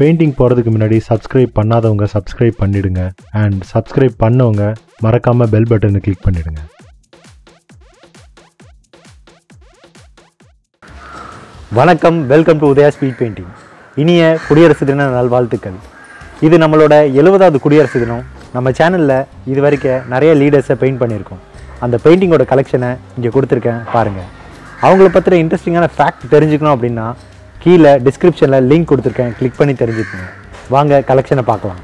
painting போகிறதுக்கு முன்னாடி subscribe பண்ணாதவங்க சப்ஸ்கிரைப் பண்ணிடுங்க அண்ட் சப்ஸ்கிரைப் பண்ணவங்க மறக்காமல் பெல் பட்டனை கிளிக் பண்ணிடுங்க வணக்கம் welcome to Udaya speed painting இனிய குடியரசு தின நல்வாழ்த்துக்கள் இது நம்மளோட எழுபதாவது குடியரசு தினம் நம்ம சேனலில் இது வரைக்கும் நிறைய லீடர்ஸை பெயிண்ட் பண்ணியிருக்கோம் அந்த பெயிண்டிங்கோட கலெக்ஷனை இங்கே கொடுத்துருக்கேன் பாருங்கள் அவங்கள பற்றின இன்ட்ரெஸ்டிங்கான ஃபேக்ட் தெரிஞ்சுக்கணும் அப்படின்னா கீழே டிஸ்கிரிப்ஷனில் லிங்க் கொடுத்துருக்கேன் கிளிக் பண்ணி தெரிஞ்சுக்கோங்க வாங்க கலெக்ஷனை பார்க்கலாம்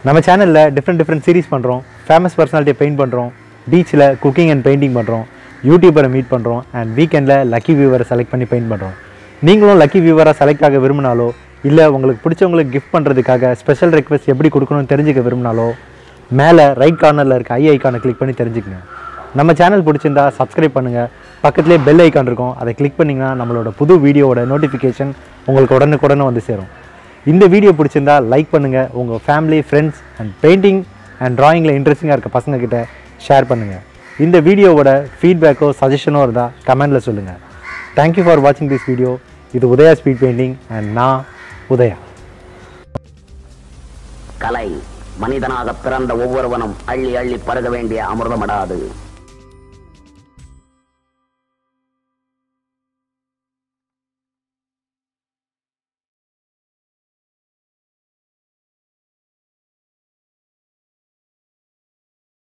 நம்ம சேனலில் டிஃப்ரெண்ட் டிஃப்ரெண்ட் சீரிஸ் பண்ணுறோம் ஃபேமஸ் பர்சனாலிட்டியை பெயிண்ட் பண்ணுறோம் பீச்சில் குக்கிங் அண்ட் பெயிண்டிங் பண்ணுறோம் யூடியூபரை மீட் பண்ணுறோம் அண்ட் வீக்கெண்டில் லக்கி வியூவரை செலக்ட் பண்ணி பெயிண்ட் பண்ணுறோம் நீங்களும் லக்கி வியூவராக செலக்ட் ஆக விரும்பினாலோ இல்லை உங்களுக்கு பிடிச்சவங்களுக்கு கிஃப்ட் பண்ணுறதுக்காக ஸ்பெஷல் ரெக்வெஸ்ட் எப்படி கொடுக்கணும்னு தெரிஞ்சுக்க விரும்பினாலோ மேலே ரைட் கார்னரில் இருக்க ஐ ஐக்கானை கிளிக் பண்ணி தெரிஞ்சுக்கங்க நம்ம சேனல் பிடிச்சிருந்தா சப்ஸ்கிரைப் பண்ணுங்கள் பக்கத்துலேயே பெல் ஐக்கான் இருக்கும் அதை கிளிக் பண்ணிங்கன்னா நம்மளோட புது வீடியோவோட நோட்டிஃபிகேஷன் உங்களுக்கு உடனுக்குடனே வந்து சேரும் இந்த வீடியோ பிடிச்சிருந்தா லைக் பண்ணுங்கள் உங்கள் family friends and painting and டிராயிங்கில் இன்ட்ரெஸ்டிங்காக இருக்க பசங்க கிட்ட ஷேர் பண்ணுங்கள் இந்த வீடியோவோட ஃபீட்பேக்கோ சஜஷனோ இருந்தால் கமெண்டில் சொல்லுங்கள் தேங்க்யூ ஃபார் வாட்சிங் திஸ் வீடியோ இது உதயா ஸ்பீட் பெயிண்டிங் அண்ட் நான் உதயா கலை மனிதனாக பிறந்த ஒவ்வொருவனும் அள்ளி அள்ளி பருக வேண்டிய அமிர்தமடாது